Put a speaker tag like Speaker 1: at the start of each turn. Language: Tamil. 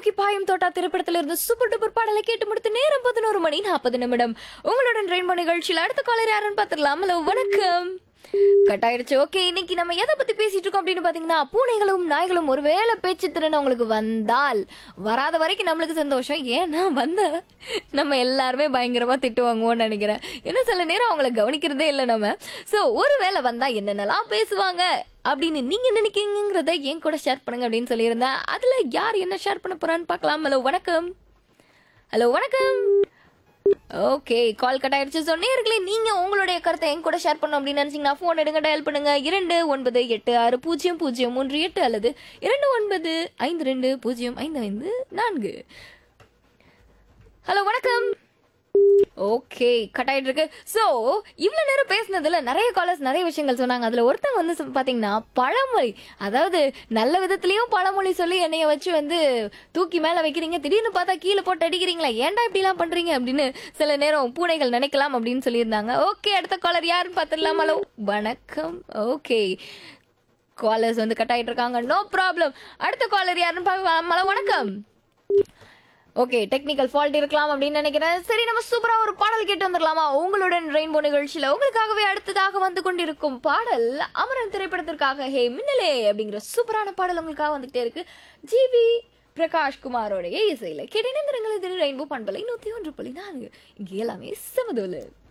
Speaker 1: நோக்கி பாயும் தோட்டா திரைப்படத்துல இருந்து சூப்பர் டூப்பர் பாடலை கேட்டு முடித்து நேரம் பதினோரு மணி நாற்பது நிமிடம் உங்களுடன் ரெயின்போ நிகழ்ச்சியில் அடுத்த காலர் யாருன்னு பார்த்துடலாம் ஹலோ வணக்கம் கட் ஆயிடுச்சு ஓகே இன்னைக்கு நம்ம எதை பத்தி பேசிட்டு இருக்கோம் அப்படின்னு பாத்தீங்கன்னா பூனைகளும் நாய்களும் ஒருவேளை பேச்சு திறன் உங்களுக்கு வந்தால் வராத வரைக்கும் நம்மளுக்கு சந்தோஷம் ஏன்னா வந்த நம்ம எல்லாருமே பயங்கரமா திட்டு வாங்குவோம்னு நினைக்கிறேன் ஏன்னா சில நேரம் அவங்கள கவனிக்கிறதே இல்லை நம்ம ஸோ ஒருவேளை வந்தா என்னென்னலாம் பேசுவாங்க அப்படின்னு நீங்க நினைக்கிறீங்கிறத என் கூட ஷேர் பண்ணுங்க அப்படின்னு சொல்லியிருந்தேன் அதுல யார் என்ன ஷேர் பண்ண போறான்னு பார்க்கலாம் ஹலோ வணக்கம் ஹலோ வணக்கம் ஓகே கால் கட் ஆயிடுச்சு ஸோ நேர்களே நீங்க உங்களுடைய கருத்தை என் கூட ஷேர் பண்ணணும் அப்படின்னு நினைச்சீங்கன்னா ஃபோன் எடுங்க டயல் பண்ணுங்க இரண்டு ஒன்பது எட்டு ஆறு பூஜ்ஜியம் பூஜ்ஜியம் மூன்று எட்டு அல்லது இரண்டு ஒன்பது ஐந்து ரெண்டு பூஜ்ஜியம் ஐந்து ஐந்து நான்கு ஹலோ வணக்கம் ஓகே கட் ஆயிட்டு இருக்கு ஸோ இவ்வளோ நேரம் பேசினதுல நிறைய காலர்ஸ் நிறைய விஷயங்கள் சொன்னாங்க அதில் ஒருத்தங்க வந்து சொ- பார்த்தீங்கன்னா பழமொழி அதாவது நல்ல விதத்துலேயும் பழமொழி சொல்லி என்னைய வச்சு வந்து தூக்கி மேலே வைக்கிறீங்க திடீர்னு பார்த்தா கீழே போட்டு அடிக்கிறீங்களா ஏன்டா இப்படிலாம் பண்ணுறீங்க அப்படின்னு சில நேரம் பூனைகள் நினைக்கலாம் அப்படின்னு சொல்லியிருந்தாங்க ஓகே அடுத்த காலர் யாருன்னு பார்த்துடலாம் ஹலோ வணக்கம் ஓகே காலர்ஸ் வந்து கட் ஆயிட்டு இருக்காங்க நோ ப்ராப்ளம் அடுத்த காலர் யாருன்னு பார்க்கலாம் ஹலோ வணக்கம் ஓகே டெக்னிக்கல் ஃபால்ட் இருக்கலாம் அப்படின்னு நினைக்கிறேன் சரி நம்ம சூப்பரா ஒரு பாடல் கேட்டு வந்துடலாமா உங்களுடன் ரெயின்போ நிகழ்ச்சியில உங்களுக்காகவே அடுத்ததாக வந்து கொண்டிருக்கும் பாடல் அமரன் திரைப்படத்திற்காக ஹே மின்னலே அப்படிங்கிற சூப்பரான பாடல் உங்களுக்காக வந்துகிட்டே இருக்கு ஜிவி பிரகாஷ் குமாரோடைய இசையில கேட்டினேங்கிறங்களை திரு ரெயின்போ பண்பலை நூத்தி ஒன்று புள்ளி நான்கு இங்கே எல்லாமே சமதோலு